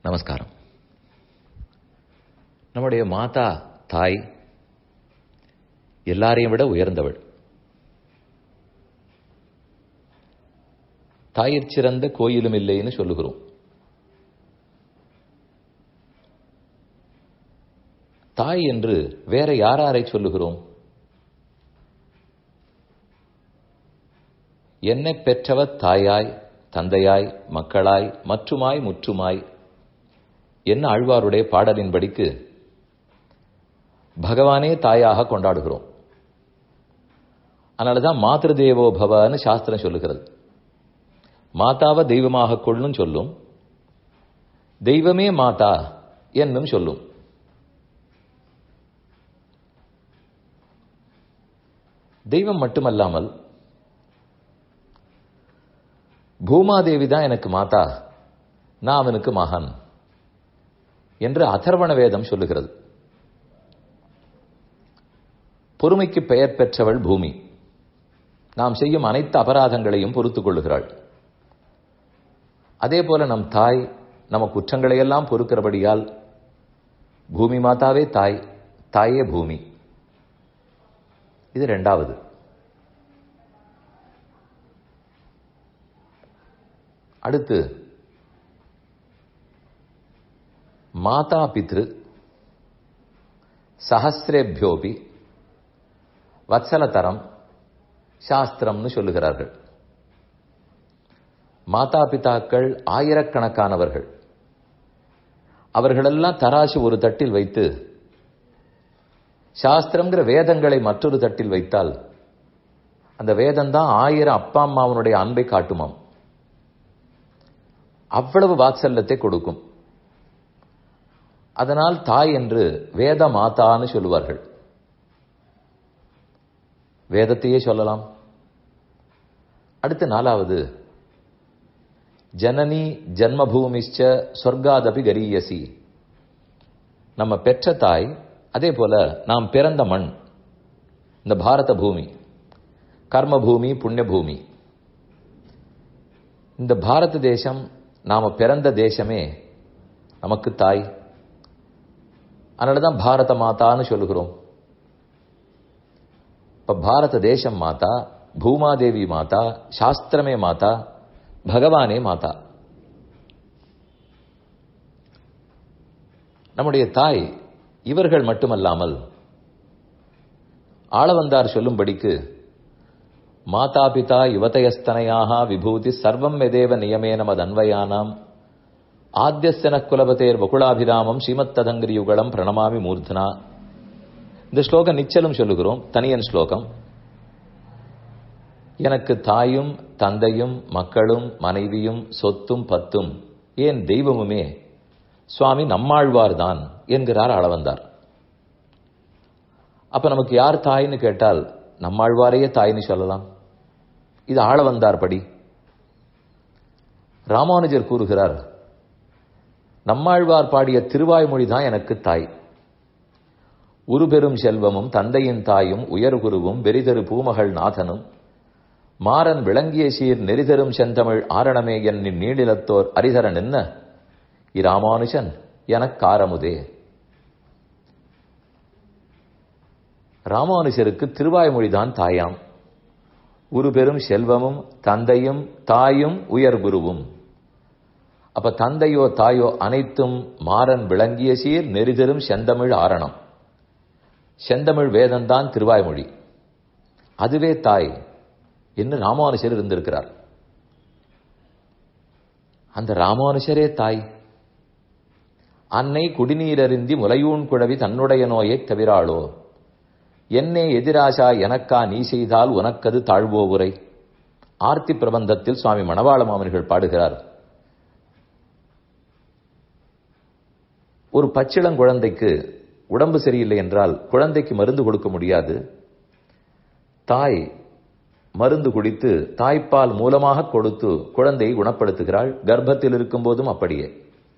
நமஸ்காரம் நம்முடைய மாதா தாய் எல்லாரையும் விட உயர்ந்தவள் தாயிற் சிறந்த கோயிலும் இல்லைன்னு சொல்லுகிறோம் தாய் என்று வேற யாராரை சொல்லுகிறோம் என்னை பெற்றவர் தாயாய் தந்தையாய் மக்களாய் மற்றுமாய் முற்றுமாய் என்ன ஆழ்வாருடைய பாடலின்படிக்கு பகவானே தாயாக கொண்டாடுகிறோம் அதனாலதான் மாத்திரு தேவோ பவன்னு சாஸ்திரம் சொல்லுகிறது மாதாவை தெய்வமாக கொள்ளும் சொல்லும் தெய்வமே மாதா என்னும் சொல்லும் தெய்வம் மட்டுமல்லாமல் பூமாதேவி தான் எனக்கு மாதா நான் அவனுக்கு மகன் என்று அதர்வண வேதம் சொல்லுகிறது பொறுமைக்கு பெயர் பெற்றவள் பூமி நாம் செய்யும் அனைத்து அபராதங்களையும் பொறுத்துக் கொள்ளுகிறாள் அதே போல நம் தாய் நம்ம குற்றங்களை எல்லாம் பொறுக்கிறபடியால் பூமி மாதாவே தாய் தாயே பூமி இது ரெண்டாவது அடுத்து மாதா பித்ரு சஹசிரேபியோபி வத்சலதரம் சாஸ்திரம்னு சொல்லுகிறார்கள் மாதா பிதாக்கள் ஆயிரக்கணக்கானவர்கள் அவர்களெல்லாம் தராசு ஒரு தட்டில் வைத்து சாஸ்திரம்ங்கிற வேதங்களை மற்றொரு தட்டில் வைத்தால் அந்த வேதம் தான் ஆயிரம் அப்பா அம்மாவனுடைய அன்பை காட்டுமாம் அவ்வளவு வாத்சல்யத்தை கொடுக்கும் அதனால் தாய் என்று வேத மாதான்னு சொல்லுவார்கள் வேதத்தையே சொல்லலாம் அடுத்து நாலாவது ஜனனி ஜன்மபூமிஷ்ச சொர்க்காதபி கரியசி நம்ம பெற்ற தாய் அதே போல நாம் பிறந்த மண் இந்த பாரத பூமி கர்ம பூமி புண்ணிய பூமி இந்த பாரத தேசம் நாம பிறந்த தேசமே நமக்கு தாய் அதனாலதான் பாரத மாதான்னு சொல்லுகிறோம் இப்ப பாரத தேசம் மாதா பூமாதேவி மாதா சாஸ்திரமே மாதா பகவானே மாதா நம்முடைய தாய் இவர்கள் மட்டுமல்லாமல் ஆளவந்தார் சொல்லும்படிக்கு மாதா பிதா யுவதயஸ்தனையாக விபூதி சர்வம் எதேவ நியமேன மதன்வயானாம் ஆத்தியஸ்தன குலபதேர் வகுலாபிராமம் ஸ்ரீமத்ததங்கிரி யுகலம் பிரணமாமி மூர்த்தனா இந்த ஸ்லோகம் நிச்சலும் சொல்லுகிறோம் தனியன் ஸ்லோகம் எனக்கு தாயும் தந்தையும் மக்களும் மனைவியும் சொத்தும் பத்தும் ஏன் தெய்வமுமே சுவாமி நம்மாழ்வார் தான் என்கிறார் அளவந்தார் அப்ப நமக்கு யார் தாய்னு கேட்டால் நம்மாழ்வாரையே தாய்னு சொல்லலாம் இது ஆளவந்தார் படி ராமானுஜர் கூறுகிறார் நம்மாழ்வார் பாடிய திருவாய்மொழி தான் எனக்கு தாய் உருபெரும் செல்வமும் தந்தையின் தாயும் உயர்குருவும் வெறிதரு பூமகள் நாதனும் மாறன் விளங்கிய சீர் நெறிதரும் செந்தமிழ் ஆரணமே என்னின் நீளிலத்தோர் அரிதரன் என்ன இராமானுஜன் எனக்காரமுதே ராமானுஜருக்கு திருவாய்மொழிதான் தாயாம் ஒரு பெரும் செல்வமும் தந்தையும் தாயும் உயர்குருவும் அப்ப தந்தையோ தாயோ அனைத்தும் மாறன் விளங்கிய சீர் நெறிதரும் செந்தமிழ் ஆரணம் செந்தமிழ் வேதம்தான் திருவாய்மொழி அதுவே தாய் என்று ராமானுஷர் இருந்திருக்கிறார் அந்த ராமானுஷரே தாய் அன்னை குடிநீரறிந்தி முலையூன் குழவி தன்னுடைய நோயை தவிராளோ என்னே எதிராசா எனக்கா நீ செய்தால் உனக்கது தாழ்வோ உரை ஆர்த்தி பிரபந்தத்தில் சுவாமி மணவாள மாமனிகள் பாடுகிறார் ஒரு பச்சிளங்குழந்தைக்கு உடம்பு சரியில்லை என்றால் குழந்தைக்கு மருந்து கொடுக்க முடியாது தாய் மருந்து குடித்து தாய்ப்பால் மூலமாக கொடுத்து குழந்தையை குணப்படுத்துகிறாள் கர்ப்பத்தில் இருக்கும் போதும் அப்படியே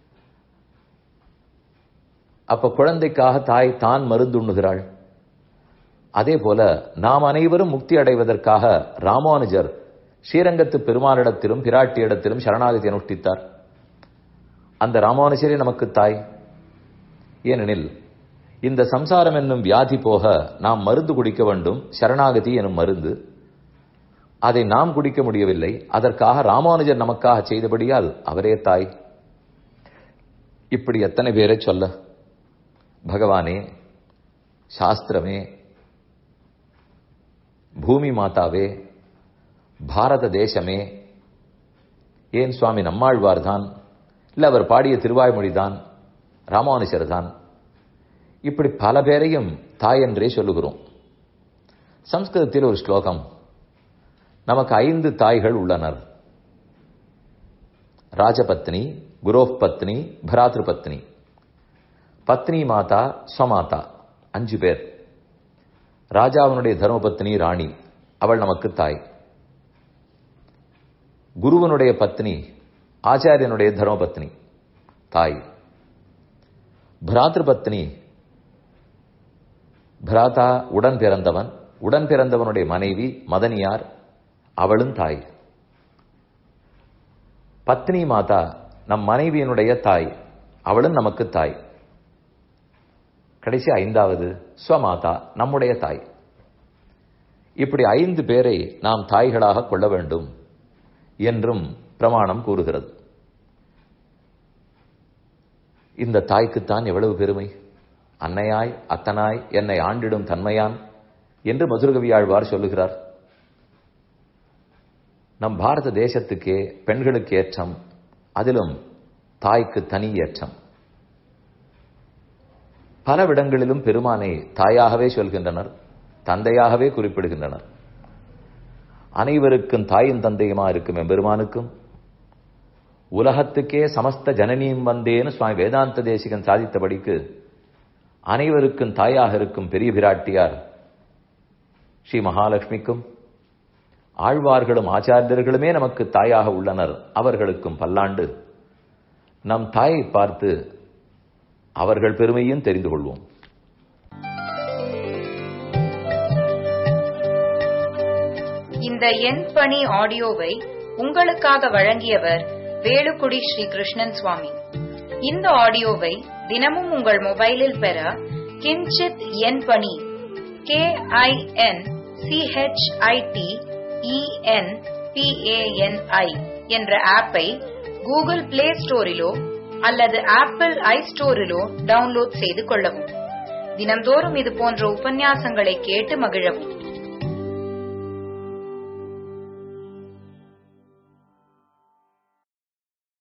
அப்ப குழந்தைக்காக தாய் தான் மருந்து உண்ணுகிறாள் அதே போல நாம் அனைவரும் முக்தி அடைவதற்காக ராமானுஜர் ஸ்ரீரங்கத்து பெருமானிடத்திலும் பிராட்டியிடத்திலும் சரணாகதி அனுஷ்டித்தார் அந்த ராமானுஜரே நமக்கு தாய் ஏனெனில் இந்த சம்சாரம் என்னும் வியாதி போக நாம் மருந்து குடிக்க வேண்டும் சரணாகதி எனும் மருந்து அதை நாம் குடிக்க முடியவில்லை அதற்காக ராமானுஜர் நமக்காக செய்தபடியால் அவரே தாய் இப்படி எத்தனை பேரை சொல்ல பகவானே சாஸ்திரமே பூமி மாதாவே பாரத தேசமே ஏன் சுவாமி நம்மாழ்வார் தான் இல்ல அவர் பாடிய திருவாய்மொழி தான் ராமானுஜர் தான் இப்படி பல பேரையும் தாய் என்றே சொல்லுகிறோம் சம்ஸ்கிருதத்தில் ஒரு ஸ்லோகம் நமக்கு ஐந்து தாய்கள் உள்ளனர் ராஜபத்னி குரோப் பத்னி பராத்ரு பத்னி பத்னி மாதா ஸ்வமாதா அஞ்சு பேர் ராஜாவினுடைய தர்மபத்னி ராணி அவள் நமக்கு தாய் குருவனுடைய பத்னி ஆச்சாரியனுடைய தர்மபத்னி தாய் பிராத்ரு பத்னி பிராதா உடன் பிறந்தவன் உடன் பிறந்தவனுடைய மனைவி மதனியார் அவளும் தாய் பத்னி மாதா நம் மனைவியினுடைய தாய் அவளும் நமக்கு தாய் கடைசி ஐந்தாவது ஸ்வமாதா நம்முடைய தாய் இப்படி ஐந்து பேரை நாம் தாய்களாக கொள்ள வேண்டும் என்றும் பிரமாணம் கூறுகிறது இந்த தாய்க்குத்தான் எவ்வளவு பெருமை அன்னையாய் அத்தனாய் என்னை ஆண்டிடும் தன்மையான் என்று மதுரகவியாழ்வார் சொல்லுகிறார் நம் பாரத தேசத்துக்கே பெண்களுக்கு ஏற்றம் அதிலும் தாய்க்கு தனி ஏற்றம் பல விடங்களிலும் பெருமானை தாயாகவே சொல்கின்றனர் தந்தையாகவே குறிப்பிடுகின்றனர் அனைவருக்கும் தாயும் தந்தையுமா இருக்கும் எம்பெருமானுக்கும் உலகத்துக்கே சமஸ்த ஜனனியும் வந்தேன்னு சுவாமி வேதாந்த தேசிகன் சாதித்தபடிக்கு அனைவருக்கும் தாயாக இருக்கும் பெரிய பிராட்டியார் ஸ்ரீ மகாலட்சுமிக்கும் ஆழ்வார்களும் ஆச்சாரியர்களுமே நமக்கு தாயாக உள்ளனர் அவர்களுக்கும் பல்லாண்டு நம் தாயை பார்த்து அவர்கள் பெருமையும் தெரிந்து கொள்வோம் இந்த எண் பணி ஆடியோவை உங்களுக்காக வழங்கியவர் வேலுக்குடி ஸ்ரீ கிருஷ்ணன் சுவாமி இந்த ஆடியோவை தினமும் உங்கள் மொபைலில் பெற கிஞ்சித் எண் பணி கே ஐ என் சிஹெச்ஐடி இஎன் பிஏஎன்ஐ என்ற ஆப்பை கூகுள் பிளே ஸ்டோரிலோ அல்லது ஆப்பிள் ஐ ஸ்டோரிலோ டவுன்லோட் செய்து கொள்ளவும் தினம்தோறும் இது போன்ற உபன்யாசங்களை கேட்டு மகிழவும்